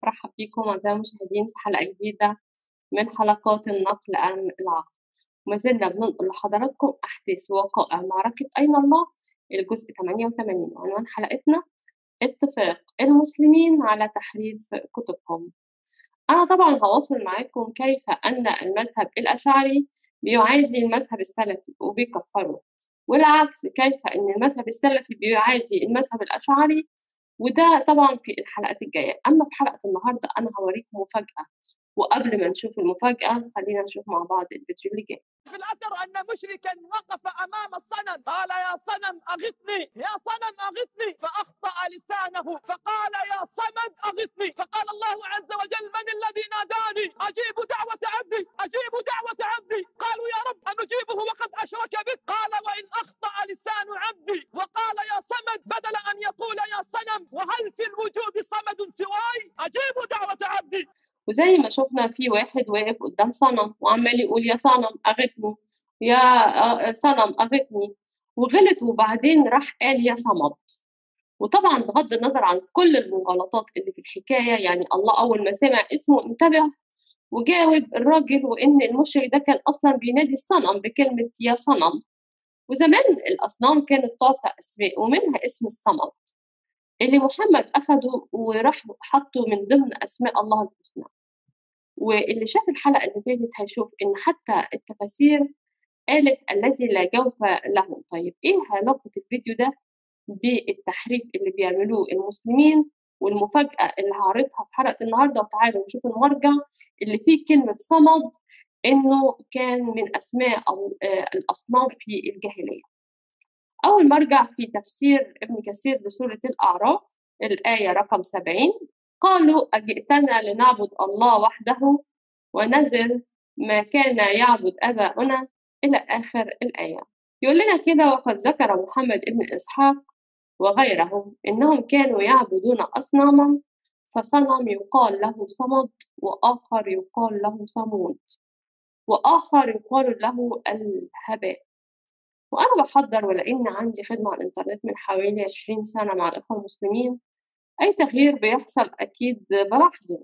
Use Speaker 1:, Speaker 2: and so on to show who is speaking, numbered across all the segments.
Speaker 1: برحب بكم أعزائي المشاهدين في حلقة جديدة من حلقات النقل أم العقل وما زلنا بننقل لحضراتكم أحداث ووقائع معركة أين الله الجزء 88 وعنوان حلقتنا اتفاق المسلمين على تحريف كتبهم أنا طبعا هواصل معاكم كيف أن المذهب الأشعري بيعادي المذهب السلفي وبيكفره والعكس كيف أن المذهب السلفي بيعادي المذهب الأشعري وده طبعا في الحلقات الجاية أما في حلقة النهاردة أنا هوريكم مفاجأة وقبل ما نشوف المفاجأة خلينا نشوف مع بعض الفيديو اللي جاي
Speaker 2: في الأثر أن مشركا وقف أمام الصنم قال يا صنم أغثني يا صنم أغثني فأخطأ لسانه فقال يا صمد أغثني فقال الله عز وجل من الذي ناداني أجيب دعوة عبدي أجيب دعوة عبدي قالوا يا رب أنجيبه وقد أشرك بك قال وإن أخطأ لسان عبدي وقال يا صمد بدل أن يقول يا صنم وهل في الوجود صمد سواي أجيب دعوة عبدي
Speaker 1: وزي ما شفنا في واحد واقف قدام صنم وعمال يقول يا صنم أغثني يا صنم أغثني وغلط وبعدين راح قال يا صمد وطبعا بغض النظر عن كل المغالطات اللي في الحكاية يعني الله أول ما سمع اسمه انتبه وجاوب الراجل وإن المشرك ده كان أصلا بينادي الصنم بكلمة يا صنم وزمان الأصنام كانت تعطى أسماء ومنها اسم الصمد اللي محمد أخده وراح حطه من ضمن أسماء الله الحسنى واللي شاف الحلقة اللي فاتت هيشوف إن حتى التفاسير قالت الذي لا جوف له طيب إيه علاقة الفيديو ده بالتحريف اللي بيعملوه المسلمين والمفاجأة اللي هعرضها في حلقة النهاردة وتعالوا نشوف المرجع اللي فيه كلمة صمد إنه كان من أسماء الأصنام في الجاهلية أول مرجع في تفسير ابن كثير لسورة الأعراف الآية رقم 70 قالوا أجئتنا لنعبد الله وحده ونذر ما كان يعبد آباؤنا إلى آخر الآية يقول لنا كده وقد ذكر محمد ابن إسحاق وغيرهم إنهم كانوا يعبدون أصناما فصنم يقال له صمد وآخر يقال له صمود وآخر يقال له الهباء وأنا بحضر ولأن عندي خدمة على الإنترنت من حوالي عشرين سنة مع الإخوة المسلمين أي تغيير بيحصل أكيد بلاحظه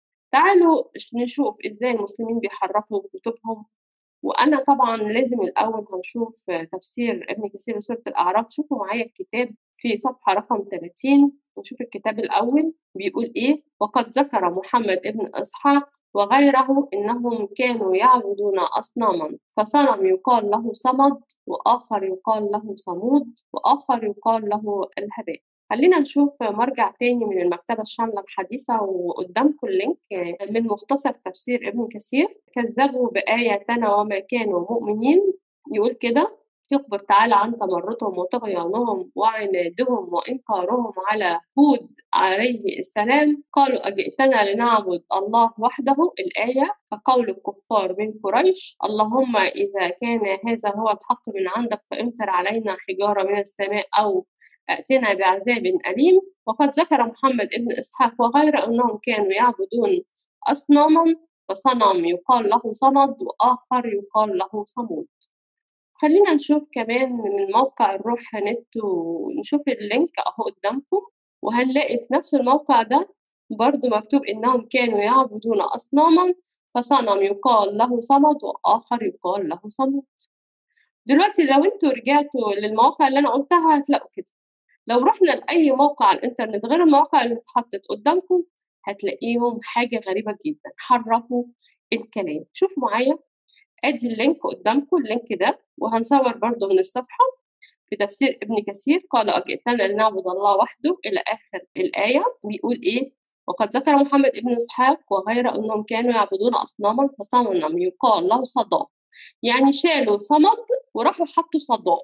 Speaker 1: تعالوا نشوف إزاي المسلمين بيحرفوا كتبهم وأنا طبعا لازم الأول هنشوف تفسير ابن كثير لسورة الأعراف شوفوا معايا الكتاب في صفحة رقم 30 نشوف الكتاب الأول بيقول إيه وقد ذكر محمد ابن إسحاق وغيره إنهم كانوا يعبدون أصناما فصنم يقال له صمد وآخر يقال له صمود وآخر يقال له الهباء خلينا نشوف مرجع تاني من المكتبة الشاملة الحديثة وقدامكم اللينك من مختصر تفسير ابن كثير كذبوا بآياتنا وما كانوا مؤمنين يقول كده يخبر تعالى عن تمردهم وطغيانهم وعنادهم وإنكارهم على هود عليه السلام قالوا أجئتنا لنعبد الله وحده الآية كقول الكفار من قريش اللهم إذا كان هذا هو الحق من عندك فامطر علينا حجارة من السماء أو ائتنا بعذاب أليم وقد ذكر محمد ابن إسحاق وغيره أنهم كانوا يعبدون أصناما فصنم يقال له صمد وآخر يقال له صمود خلينا نشوف كمان من موقع الروح نت ونشوف اللينك اهو قدامكم وهنلاقي في نفس الموقع ده برضو مكتوب انهم كانوا يعبدون اصناما فصنم يقال له صمد واخر يقال له صمود دلوقتي لو انتوا رجعتوا للمواقع اللي انا قلتها هتلاقوا كده لو رحنا لاي موقع على الانترنت غير المواقع اللي اتحطت قدامكم هتلاقيهم حاجه غريبه جدا حرفوا الكلام شوفوا معايا ادي اللينك قدامكم اللينك ده وهنصور برضو من الصفحة في تفسير ابن كثير قال أجئتنا لنعبد الله وحده إلى آخر الآية بيقول إيه وقد ذكر محمد ابن إسحاق وغير أنهم كانوا يعبدون أصناما فصنم يقال له صدى يعني شالوا صمد وراحوا حطوا صدى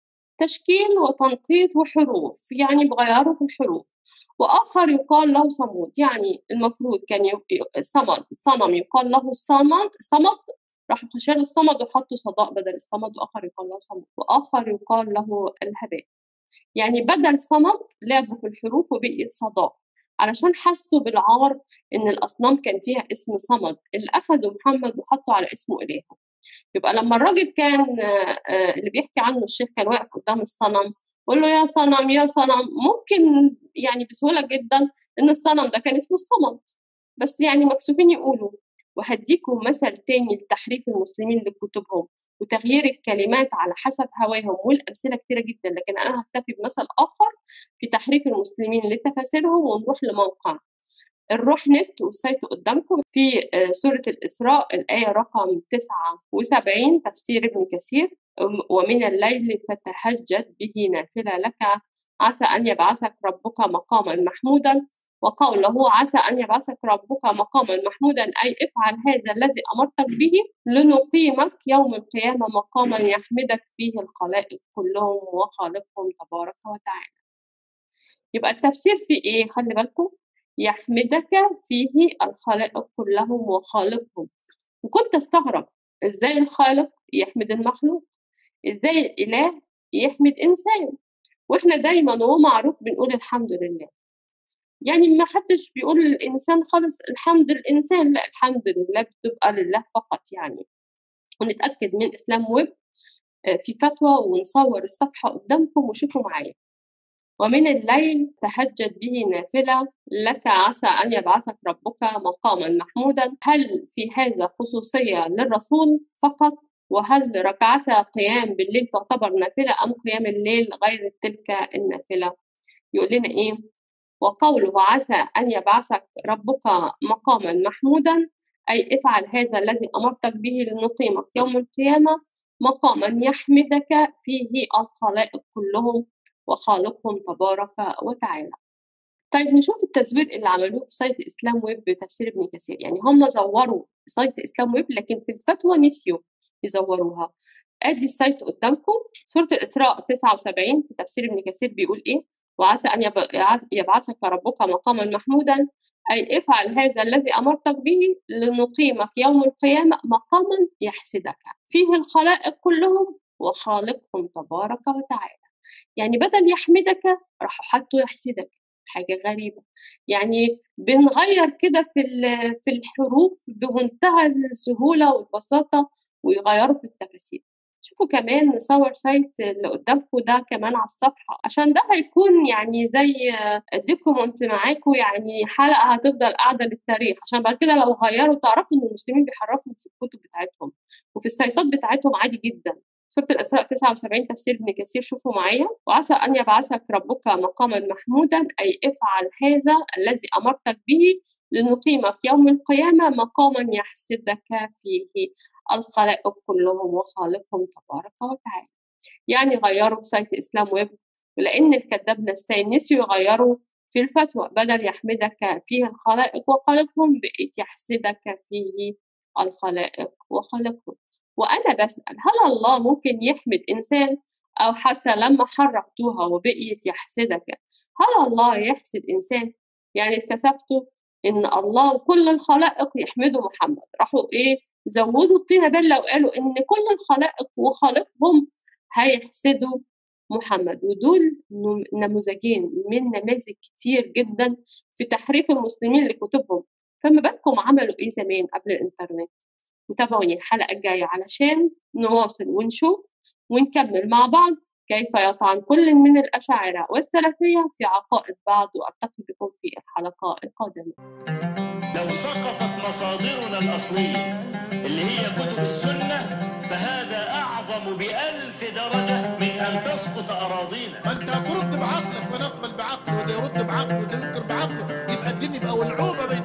Speaker 1: تشكيل وتنقيط وحروف يعني بغيروا في الحروف وآخر يقال له صمود يعني المفروض كان صمد صنم يقال له صمد صمد راحوا شالوا الصمد وحطوا صداء بدل الصمد وآخر يقال له صمد وآخر يقال له الهباء يعني بدل صمد لعبوا في الحروف وبقيت صداء علشان حسوا بالعار إن الأصنام كان فيها اسم صمد اللي أخدوا محمد وحطوا على اسمه إله يبقى لما الراجل كان اللي بيحكي عنه الشيخ كان واقف قدام الصنم قول له يا صنم يا صنم ممكن يعني بسهولة جدا إن الصنم ده كان اسمه الصمد بس يعني مكسوفين يقولوا وهديكم مثل تاني لتحريف المسلمين لكتبهم وتغيير الكلمات على حسب هواهم والأمثلة كتيرة جدا لكن أنا هكتفي بمثل آخر في تحريف المسلمين لتفاسيرهم ونروح لموقع الروح نت والسايت قدامكم في سورة الإسراء الآية رقم 79 تفسير ابن كثير ومن الليل فتهجد به نافلة لك عسى أن يبعثك ربك مقاما محمودا وقوله عسى أن يبعثك ربك مقاما محمودا أي افعل هذا الذي أمرتك به لنقيمك يوم القيامة مقاما يحمدك فيه الخلائق كلهم وخالقهم تبارك وتعالى يبقى التفسير في إيه؟ خلي بالكم يحمدك فيه الخلائق كلهم وخالقهم وكنت استغرب ازاي الخالق يحمد المخلوق ازاي الاله يحمد انسان واحنا دايما وهو معروف بنقول الحمد لله يعني ما حدش بيقول للإنسان خالص الحمد للإنسان لا الحمد لله بتبقى لله فقط يعني ونتأكد من إسلام ويب في فتوى ونصور الصفحة قدامكم وشوفوا معايا ومن الليل تهجد به نافلة لك عسى أن يبعثك ربك مقاما محمودا هل في هذا خصوصية للرسول فقط وهل ركعتا قيام بالليل تعتبر نافلة أم قيام الليل غير تلك النافلة يقول لنا إيه وقوله عسى أن يبعثك ربك مقاما محمودا أي افعل هذا الذي أمرتك به لنقيمك يوم القيامة مقاما يحمدك فيه الخلائق كلهم وخالقهم تبارك وتعالى طيب نشوف التزوير اللي عملوه في سايت اسلام ويب بتفسير ابن كثير يعني هم زوروا سايت اسلام ويب لكن في الفتوى نسيوا يزوروها ادي السايت قدامكم سوره الاسراء 79 في تفسير ابن كثير بيقول ايه وعسى ان يبعثك ربك مقاما محمودا اي افعل هذا الذي امرتك به لنقيمك يوم القيامه مقاما يحسدك فيه الخلائق كلهم وخالقهم تبارك وتعالى يعني بدل يحمدك راحوا حطوا يحسدك حاجة غريبة يعني بنغير كده في في الحروف بمنتهى السهولة والبساطة ويغيروا في التفاسير شوفوا كمان نصور سايت اللي قدامكم ده كمان على الصفحة عشان ده هيكون يعني زي دوكيمنت معاكم يعني حلقة هتفضل قاعدة للتاريخ عشان بعد كده لو غيروا تعرفوا ان المسلمين بيحرفوا في الكتب بتاعتهم وفي السايتات بتاعتهم عادي جدا سورة الإسراء 79 تفسير ابن كثير شوفوا معايا وعسى أن يبعثك ربك مقاما محمودا أي افعل هذا الذي أمرتك به لنقيمك يوم القيامة مقاما يحسدك فيه الخلائق كلهم وخالقهم تبارك وتعالى يعني غيروا في سايت إسلام ويب ولأن الكذاب نسان نسيوا يغيروا في الفتوى بدل يحمدك فيه الخلائق وخالقهم بقيت يحسدك فيه الخلائق وخالقهم وأنا بسأل هل الله ممكن يحمد إنسان أو حتى لما حرفتوها وبقيت يحسدك هل الله يحسد إنسان يعني اتكسفتوا إن الله وكل الخلائق يحمدوا محمد راحوا إيه زودوا الطينة بلة وقالوا إن كل الخلائق وخالقهم هيحسدوا محمد ودول نموذجين من نماذج كتير جدا في تحريف المسلمين لكتبهم فما بالكم عملوا إيه زمان قبل الإنترنت وتابعوني الحلقة الجاية علشان نواصل ونشوف ونكمل مع بعض كيف يطعن كل من الأشاعرة والسلفية في عقائد بعض وألتقي بكم في الحلقة القادمة
Speaker 3: لو سقطت مصادرنا الأصلية اللي هي كتب السنة فهذا أعظم بألف درجة من أن تسقط أراضينا
Speaker 4: ما انت ترد بعقلك ونقبل بعقله وده يرد بعقله وده ينكر بعقله يبقى الدين يبقى ولعوبه